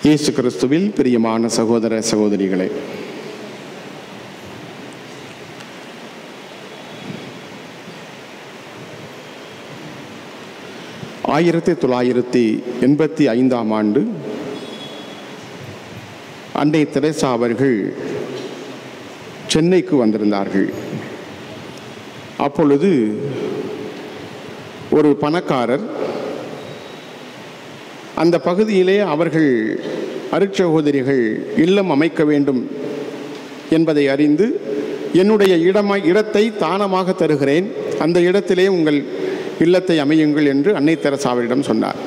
இயேசு கிறிஸ்துவில் பிரியமான சகோதர சகோதரிகளே ஆயிரத்தி தொள்ளாயிரத்தி எண்பத்தி ஐந்தாம் ஆண்டு அன்னை தெரசா அவர்கள் சென்னைக்கு வந்திருந்தார்கள் அப்பொழுது ஒரு பணக்காரர் அந்த பகுதியிலே அவர்கள் அருட்சகோதரிகள் இல்லம் அமைக்க வேண்டும் என்பதை அறிந்து என்னுடைய இடமா இடத்தை தானமாக தருகிறேன் அந்த இடத்திலே உங்கள் இல்லத்தை அமையுங்கள் என்று அன்னை தெரசாவரிடம் சொன்னார்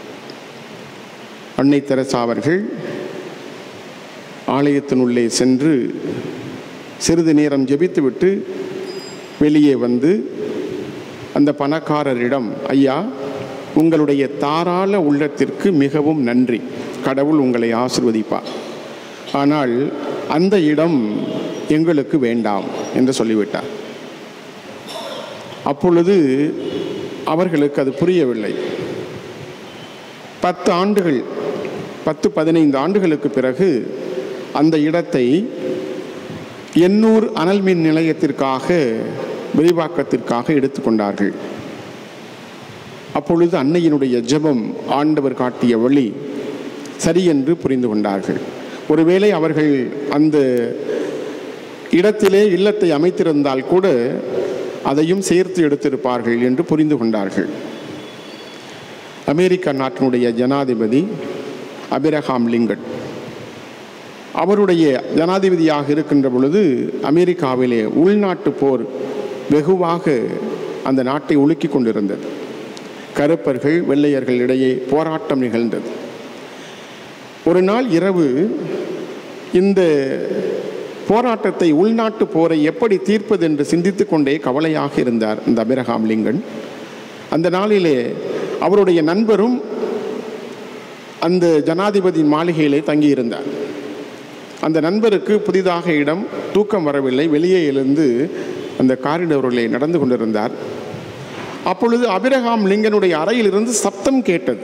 அன்னை தெரசா அவர்கள் ஆலயத்தினுள்ளே சென்று சிறிது நேரம் ஜெபித்துவிட்டு வெளியே வந்து அந்த பணக்காரரிடம் ஐயா உங்களுடைய தாராள உள்ளத்திற்கு மிகவும் நன்றி கடவுள் உங்களை ஆசிர்வதிப்பார் ஆனால் அந்த இடம் எங்களுக்கு வேண்டாம் என்று சொல்லிவிட்டார் அப்பொழுது அவர்களுக்கு அது புரியவில்லை பத்து ஆண்டுகள் பத்து பதினைந்து ஆண்டுகளுக்கு பிறகு அந்த இடத்தை எண்ணூர் அனல் மின் நிலையத்திற்காக விரிவாக்கத்திற்காக எடுத்துக்கொண்டார்கள் அப்பொழுது அன்னையினுடைய ஜெபம் ஆண்டவர் காட்டிய வழி சரி என்று புரிந்து கொண்டார்கள் ஒருவேளை அவர்கள் அந்த இடத்திலே இல்லத்தை அமைத்திருந்தால் கூட அதையும் சேர்த்து எடுத்திருப்பார்கள் என்று புரிந்து கொண்டார்கள் அமெரிக்க நாட்டினுடைய ஜனாதிபதி அபிரஹாம் லிங்கன் அவருடைய ஜனாதிபதியாக இருக்கின்ற பொழுது அமெரிக்காவிலே உள்நாட்டு போர் வெகுவாக அந்த நாட்டை உலுக்கி கொண்டிருந்தது கருப்பர்கள் வெள்ளையர்கள் இடையே போராட்டம் நிகழ்ந்தது ஒரு நாள் இரவு இந்த போராட்டத்தை உள்நாட்டு போரை எப்படி தீர்ப்பது என்று சிந்தித்து கொண்டே கவலையாக இருந்தார் இந்த அபிரகாம் லிங்கன் அந்த நாளிலே அவருடைய நண்பரும் அந்த ஜனாதிபதியின் மாளிகையிலே தங்கியிருந்தார் அந்த நண்பருக்கு புதிதாக இடம் தூக்கம் வரவில்லை வெளியே எழுந்து அந்த காரிடோரிலே நடந்து கொண்டிருந்தார் அப்பொழுது அபிரகாம் லிங்கனுடைய அறையிலிருந்து சப்தம் கேட்டது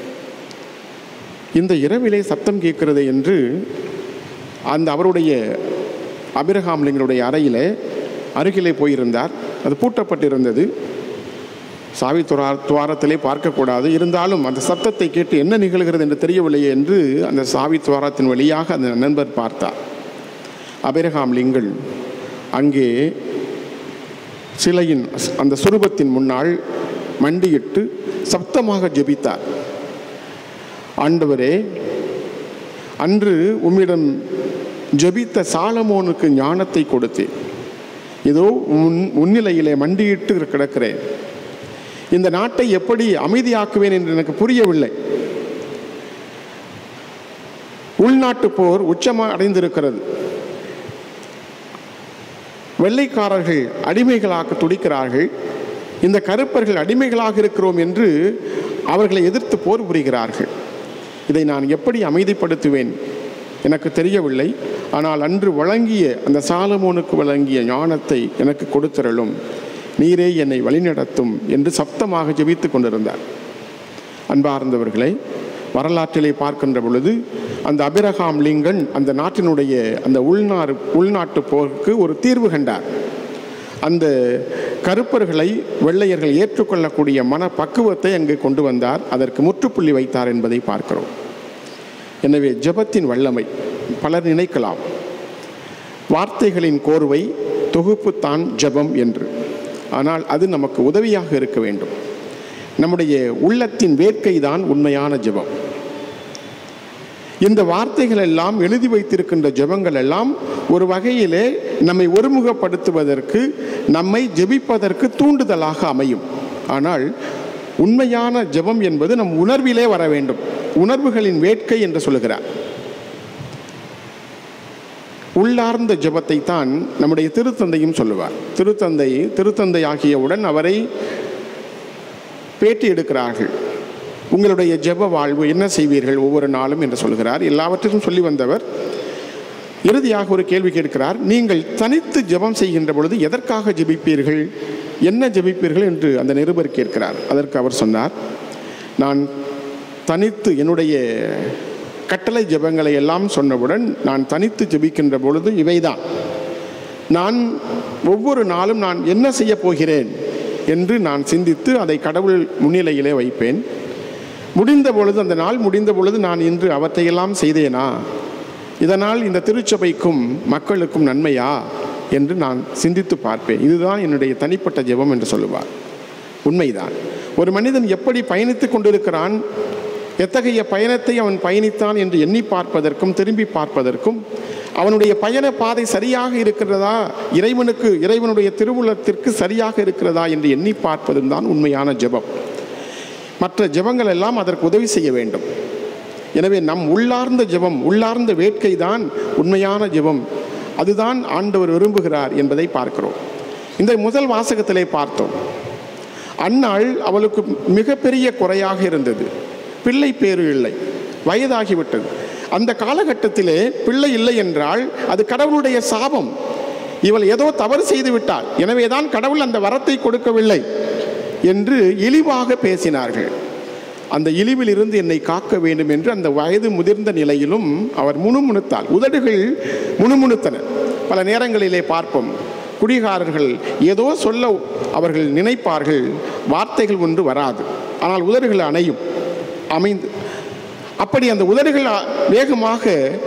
இந்த இரவிலே சப்தம் கேட்கிறது என்று அந்த அவருடைய அபிரகாம் லிங்கனுடைய அறையிலே அருகிலே போயிருந்தார் அது பூட்டப்பட்டிருந்தது சாவி துவா துவாரத்திலே பார்க்கக்கூடாது இருந்தாலும் அந்த சத்தத்தை கேட்டு என்ன நிகழ்கிறது என்று தெரியவில்லையே என்று அந்த சாவி துவாரத்தின் வழியாக அந்த நண்பர் பார்த்தார் அபிரகாம் லிங்கல் அங்கே சிலையின் அந்த சுரூபத்தின் முன்னால் மண்டியிட்டு சப்தமாக ஜெபித்தார் ஆண்டவரே அன்று உம்மிடம் ஜெபித்த சாலமோனுக்கு ஞானத்தை கொடுத்தேன் இதோ உன் முன்னிலையிலே மண்டியிட்டு கிடக்கிறேன் இந்த நாட்டை எப்படி அமைதியாக்குவேன் என்று எனக்கு புரியவில்லை உள்நாட்டு போர் உச்சமாக அடைந்திருக்கிறது வெள்ளைக்காரர்கள் அடிமைகளாக துடிக்கிறார்கள் இந்த கருப்பர்கள் அடிமைகளாக இருக்கிறோம் என்று அவர்களை எதிர்த்து போர் புரிகிறார்கள் இதை நான் எப்படி அமைதிப்படுத்துவேன் எனக்கு தெரியவில்லை ஆனால் அன்று வழங்கிய அந்த சாலமோனுக்கு வழங்கிய ஞானத்தை எனக்கு கொடுத்திரலும் நீரே என்னை வழிநடத்தும் என்று சப்தமாக ஜெபித்து கொண்டிருந்தார் அன்பார்ந்தவர்களை வரலாற்றிலே பார்க்கின்ற பொழுது அந்த அபிரகாம் லிங்கன் அந்த நாட்டினுடைய அந்த உள்நாறு உள்நாட்டு போருக்கு ஒரு தீர்வு கண்டார் அந்த கருப்பர்களை வெள்ளையர்கள் ஏற்றுக்கொள்ளக்கூடிய மன பக்குவத்தை அங்கு கொண்டு வந்தார் அதற்கு முற்றுப்புள்ளி வைத்தார் என்பதை பார்க்கிறோம் எனவே ஜெபத்தின் வல்லமை பலர் நினைக்கலாம் வார்த்தைகளின் கோர்வை தொகுப்பு தான் ஜெபம் என்று ஆனால் அது நமக்கு உதவியாக இருக்க வேண்டும் நம்முடைய உள்ளத்தின் வேட்கை தான் உண்மையான ஜெபம் இந்த வார்த்தைகள் எல்லாம் எழுதி வைத்திருக்கின்ற ஜெபங்கள் எல்லாம் ஒரு வகையிலே நம்மை ஒருமுகப்படுத்துவதற்கு நம்மை ஜெபிப்பதற்கு தூண்டுதலாக அமையும் ஆனால் உண்மையான ஜெபம் என்பது நம் உணர்விலே வர வேண்டும் உணர்வுகளின் வேட்கை என்று சொல்லுகிறார் உள்ளார்ந்த ஜெபத்தை தான் நம்முடைய திருத்தந்தையும் சொல்லுவார் திருத்தந்தை திருத்தந்தை ஆகியவுடன் அவரை பேட்டி எடுக்கிறார்கள் உங்களுடைய ஜெப வாழ்வு என்ன செய்வீர்கள் ஒவ்வொரு நாளும் என்று சொல்கிறார் எல்லாவற்றையும் சொல்லி வந்தவர் இறுதியாக ஒரு கேள்வி கேட்கிறார் நீங்கள் தனித்து ஜெபம் செய்கின்ற பொழுது எதற்காக ஜெபிப்பீர்கள் என்ன ஜெபிப்பீர்கள் என்று அந்த நிருபர் கேட்கிறார் அதற்கு அவர் சொன்னார் நான் தனித்து என்னுடைய கட்டளை ஜெபங்களை எல்லாம் சொன்னவுடன் நான் தனித்து ஜெபிக்கின்ற பொழுது இவைதான் நான் ஒவ்வொரு நாளும் நான் என்ன செய்ய போகிறேன் என்று நான் சிந்தித்து அதை கடவுள் முன்னிலையிலே வைப்பேன் முடிந்த பொழுது அந்த நாள் முடிந்த பொழுது நான் இன்று அவற்றையெல்லாம் செய்தேனா இதனால் இந்த திருச்சபைக்கும் மக்களுக்கும் நன்மையா என்று நான் சிந்தித்து பார்ப்பேன் இதுதான் என்னுடைய தனிப்பட்ட ஜெபம் என்று சொல்லுவார் உண்மைதான் ஒரு மனிதன் எப்படி பயணித்துக் கொண்டிருக்கிறான் எத்தகைய பயணத்தை அவன் பயணித்தான் என்று எண்ணி பார்ப்பதற்கும் திரும்பி பார்ப்பதற்கும் அவனுடைய பயண பாதை சரியாக இருக்கிறதா இறைவனுக்கு இறைவனுடைய திருவுளத்திற்கு சரியாக இருக்கிறதா என்று எண்ணி பார்ப்பதும் தான் உண்மையான ஜெபம் மற்ற ஜெபங்கள் எல்லாம் அதற்கு உதவி செய்ய வேண்டும் எனவே நம் உள்ளார்ந்த ஜெபம் உள்ளார்ந்த வேட்கை தான் உண்மையான ஜெபம் அதுதான் ஆண்டவர் விரும்புகிறார் என்பதை பார்க்கிறோம் இந்த முதல் வாசகத்திலே பார்த்தோம் அன்னாள் அவளுக்கு மிகப்பெரிய குறையாக இருந்தது பிள்ளை பேறு இல்லை வயதாகிவிட்டது அந்த காலகட்டத்திலே பிள்ளை இல்லை என்றால் அது கடவுளுடைய சாபம் இவள் ஏதோ தவறு செய்து விட்டாள் எனவேதான் கடவுள் அந்த வரத்தை கொடுக்கவில்லை என்று இழிவாக பேசினார்கள் அந்த இழிவில் இருந்து என்னை காக்க வேண்டும் என்று அந்த வயது முதிர்ந்த நிலையிலும் அவர் முணுமுணுத்தாள் உதடுகள் முணுமுணுத்தன பல நேரங்களிலே பார்ப்போம் குடிகாரர்கள் ஏதோ சொல்ல அவர்கள் நினைப்பார்கள் வார்த்தைகள் ஒன்று வராது ஆனால் உதடுகள் அணையும் அமைந்து அப்படி அந்த உதடுகள் அ- வேகமாக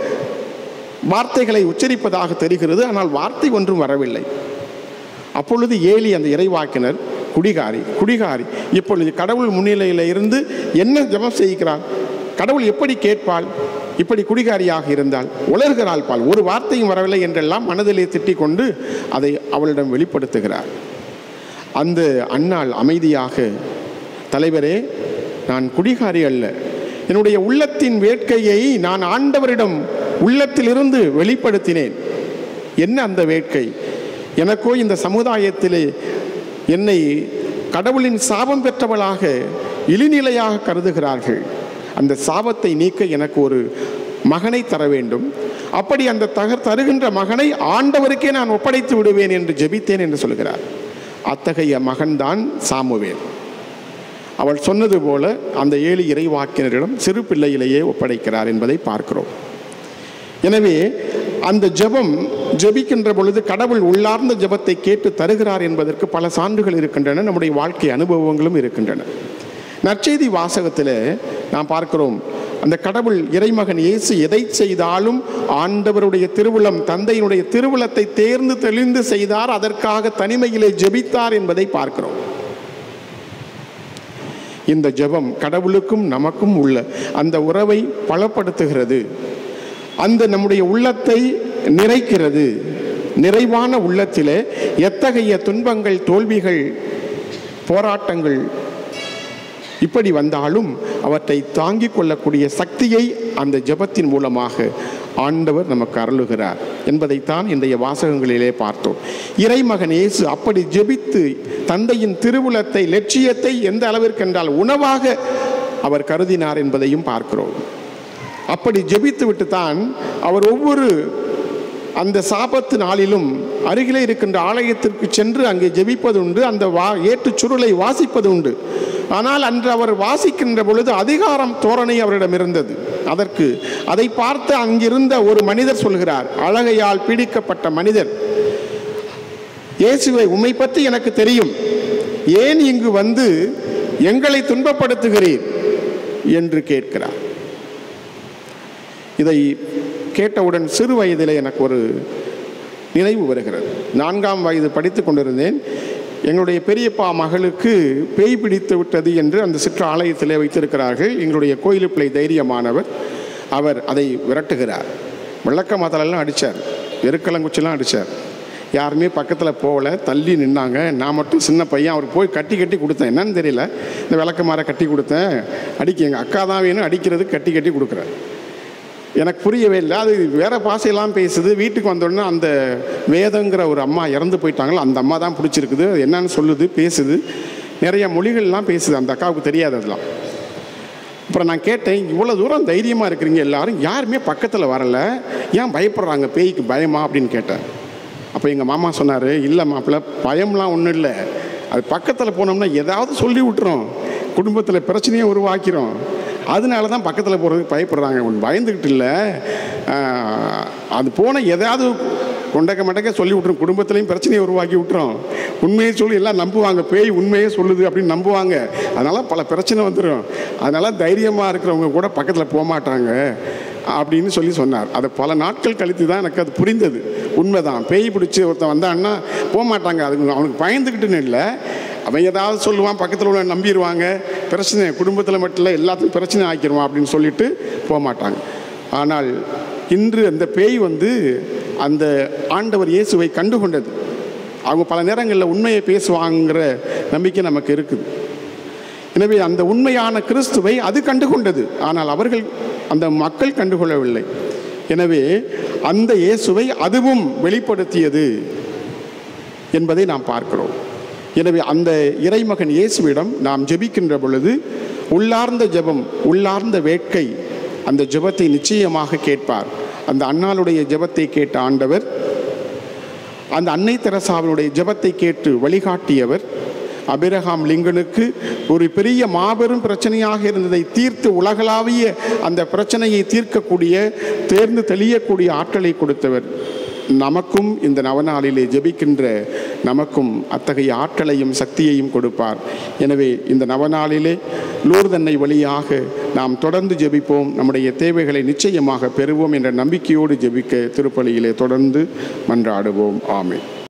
வார்த்தைகளை உச்சரிப்பதாக தெரிகிறது ஆனால் வார்த்தை ஒன்றும் வரவில்லை அப்பொழுது ஏலி அந்த இறைவாக்கினர் குடிகாரி குடிகாரி இப்பொழுது கடவுள் முன்னிலையில் இருந்து என்ன ஜெபம் செய்கிறாள் கடவுள் எப்படி கேட்பாள் இப்படி குடிகாரியாக இருந்தால் உலர்கிறாள் பால் ஒரு வார்த்தையும் வரவில்லை என்றெல்லாம் மனதிலே திட்டிக் கொண்டு அதை அவளிடம் வெளிப்படுத்துகிறார் அந்த அன்னாள் அமைதியாக தலைவரே நான் குடிகாரி அல்ல என்னுடைய உள்ளத்தின் வேட்கையை நான் ஆண்டவரிடம் உள்ளத்திலிருந்து வெளிப்படுத்தினேன் என்ன அந்த வேட்கை எனக்கோ இந்த சமுதாயத்திலே என்னை கடவுளின் சாபம் பெற்றவளாக இழிநிலையாக கருதுகிறார்கள் அந்த சாபத்தை நீக்க எனக்கு ஒரு மகனை தர வேண்டும் அப்படி அந்த தகர் தருகின்ற மகனை ஆண்டவருக்கே நான் ஒப்படைத்து விடுவேன் என்று ஜெபித்தேன் என்று சொல்கிறார் அத்தகைய மகன்தான் சாமுவேல் அவள் சொன்னது போல அந்த ஏழு இறைவாக்கினரிடம் சிறு பிள்ளையிலேயே ஒப்படைக்கிறார் என்பதை பார்க்கிறோம் எனவே அந்த ஜெபம் ஜெபிக்கின்ற பொழுது கடவுள் உள்ளார்ந்த ஜெபத்தை கேட்டு தருகிறார் என்பதற்கு பல சான்றுகள் இருக்கின்றன நம்முடைய வாழ்க்கை அனுபவங்களும் இருக்கின்றன நற்செய்தி வாசகத்தில் நாம் பார்க்கிறோம் அந்த கடவுள் இறைமகன் இயேசு எதை செய்தாலும் ஆண்டவருடைய திருவுளம் தந்தையினுடைய திருவுளத்தை தேர்ந்து தெளிந்து செய்தார் அதற்காக தனிமையிலே ஜெபித்தார் என்பதை பார்க்கிறோம் இந்த ஜெபம் கடவுளுக்கும் நமக்கும் உள்ள அந்த உறவை பலப்படுத்துகிறது அந்த நம்முடைய உள்ளத்தை நிறைக்கிறது நிறைவான உள்ளத்திலே எத்தகைய துன்பங்கள் தோல்விகள் போராட்டங்கள் இப்படி வந்தாலும் அவற்றை தாங்கிக் கொள்ளக்கூடிய சக்தியை அந்த ஜெபத்தின் மூலமாக ஆண்டவர் நமக்கு அருளுகிறார் என்பதைத்தான் இன்றைய வாசகங்களிலே பார்த்தோம் இறைமகன் இயேசு அப்படி ஜெபித்து தந்தையின் திருவுளத்தை லட்சியத்தை எந்த அளவிற்கு என்றால் உணவாக அவர் கருதினார் என்பதையும் பார்க்கிறோம் அப்படி ஜெபித்து விட்டு தான் அவர் ஒவ்வொரு அந்த சாபத்து நாளிலும் அருகிலே இருக்கின்ற ஆலயத்திற்கு சென்று அங்கே ஜெபிப்பது உண்டு அந்த வா ஏட்டுச் சுருளை வாசிப்பது உண்டு ஆனால் அன்று அவர் வாசிக்கின்ற பொழுது அதிகாரம் தோரணை அவரிடம் இருந்தது அதற்கு அதை பார்த்து அங்கிருந்த ஒரு மனிதர் சொல்கிறார் அழகையால் பீடிக்கப்பட்ட மனிதர் இயேசுவை உம்மை பற்றி எனக்கு தெரியும் ஏன் இங்கு வந்து எங்களை துன்பப்படுத்துகிறீர் என்று கேட்கிறார் இதை கேட்டவுடன் சிறு வயதிலே எனக்கு ஒரு நினைவு வருகிறது நான்காம் வயது படித்து கொண்டிருந்தேன் எங்களுடைய பெரியப்பா மகளுக்கு பேய் பிடித்து விட்டது என்று அந்த சிற்ற ஆலயத்திலே வைத்திருக்கிறார்கள் எங்களுடைய கோயில் பிள்ளை தைரியமானவர் அவர் அதை விரட்டுகிறார் விளக்க மாத்தலெல்லாம் அடித்தார் எருக்கலங்குச்சிலாம் அடித்தார் யாருமே பக்கத்தில் போகல தள்ளி நின்னாங்க நான் மட்டும் சின்ன பையன் அவர் போய் கட்டி கட்டி கொடுத்தேன் என்னன்னு தெரியல இந்த விளக்க மாற கட்டி கொடுத்தேன் அடிக்க எங்கள் அக்கா தான் வேணும் அடிக்கிறது கட்டி கட்டி கொடுக்குறேன் எனக்கு புரியவே இல்லை அது வேற பாஷையெல்லாம் பேசுது வீட்டுக்கு வந்தோடனே அந்த வேதங்கிற ஒரு அம்மா இறந்து போயிட்டாங்களோ அந்த அம்மா தான் பிடிச்சிருக்குது அது என்னன்னு சொல்லுது பேசுது நிறைய மொழிகள்லாம் பேசுது அந்த அக்காவுக்கு தெரியாது அதெல்லாம் அப்புறம் நான் கேட்டேன் இவ்வளோ தூரம் தைரியமாக இருக்கிறீங்க எல்லாரும் யாருமே பக்கத்தில் வரல ஏன் பயப்படுறாங்க பேய்க்கு பயமா அப்படின்னு கேட்டேன் அப்போ எங்கள் மாமா சொன்னார் இல்லை மாப்பிள்ள பயம்லாம் ஒன்றும் இல்லை அது பக்கத்தில் போனோம்னா ஏதாவது சொல்லி விட்டுரும் குடும்பத்தில் பிரச்சனையை உருவாக்கிறோம் அதனால தான் பக்கத்தில் போகிறதுக்கு பயப்படுறாங்க ஒன்று பயந்துக்கிட்டு இல்லை ஆஹ், அது போன எதாவது கொண்டக்க மண்டக்க சொல்லி விட்டுரும் குடும்பத்துலேயும் பிரச்சனையை உருவாக்கி விட்டுரும் உண்மையை சொல்லி எல்லாம் நம்புவாங்க பேய் உண்மையே சொல்லுது அப்படின்னு நம்புவாங்க அதனால் பல பிரச்சனை வந்துடும் அதனால் தைரியமாக இருக்கிறவங்க கூட பக்கத்தில் போக மாட்டாங்க அப்படின்னு சொல்லி சொன்னார் அது பல நாட்கள் கழித்து தான் எனக்கு அது புரிந்தது உண்மைதான் பேய் பிடிச்சி ஒருத்தன் வந்தான்னா போக மாட்டாங்க அதுக்கு அவனுக்கு பயந்துக்கிட்டுன்னு இல்லை அவன் ஏதாவது சொல்லுவான் பக்கத்தில் உள்ள நம்பிடுவாங்க பிரச்சனை குடும்பத்தில் மட்டும் இல்லை எல்லாத்துக்கும் பிரச்சனை ஆக்கிடுவான் அப்படின்னு சொல்லிட்டு போக மாட்டாங்க ஆனால் இன்று அந்த பேய் வந்து அந்த ஆண்டவர் இயேசுவை கண்டுகொண்டது அவங்க பல நேரங்களில் உண்மையை பேசுவாங்கிற நம்பிக்கை நமக்கு இருக்குது எனவே அந்த உண்மையான கிறிஸ்துவை அது கண்டுகொண்டது ஆனால் அவர்கள் அந்த மக்கள் கண்டுகொள்ளவில்லை எனவே அந்த இயேசுவை அதுவும் வெளிப்படுத்தியது என்பதை நாம் பார்க்கிறோம் எனவே அந்த இறைமகன் இயேசுவிடம் நாம் ஜெபிக்கின்ற பொழுது உள்ளார்ந்த ஜெபம் உள்ளார்ந்த வேட்கை அந்த ஜெபத்தை நிச்சயமாக கேட்பார் அந்த அண்ணாளுடைய ஜெபத்தை கேட்ட ஆண்டவர் அந்த அன்னை தெரசாவினுடைய ஜெபத்தை கேட்டு வழிகாட்டியவர் அபிரகாம் லிங்கனுக்கு ஒரு பெரிய மாபெரும் பிரச்சனையாக இருந்ததை தீர்த்து உலகளாவிய அந்த பிரச்சனையை தீர்க்கக்கூடிய தேர்ந்து தெளியக்கூடிய ஆற்றலை கொடுத்தவர் நமக்கும் இந்த நவநாளிலே ஜெபிக்கின்ற நமக்கும் அத்தகைய ஆற்றலையும் சக்தியையும் கொடுப்பார் எனவே இந்த நவநாளிலே லூர்தன்னை வழியாக நாம் தொடர்ந்து ஜெபிப்போம் நம்முடைய தேவைகளை நிச்சயமாக பெறுவோம் என்ற நம்பிக்கையோடு ஜெபிக்க திருப்பலியிலே தொடர்ந்து மன்றாடுவோம் ஆமென்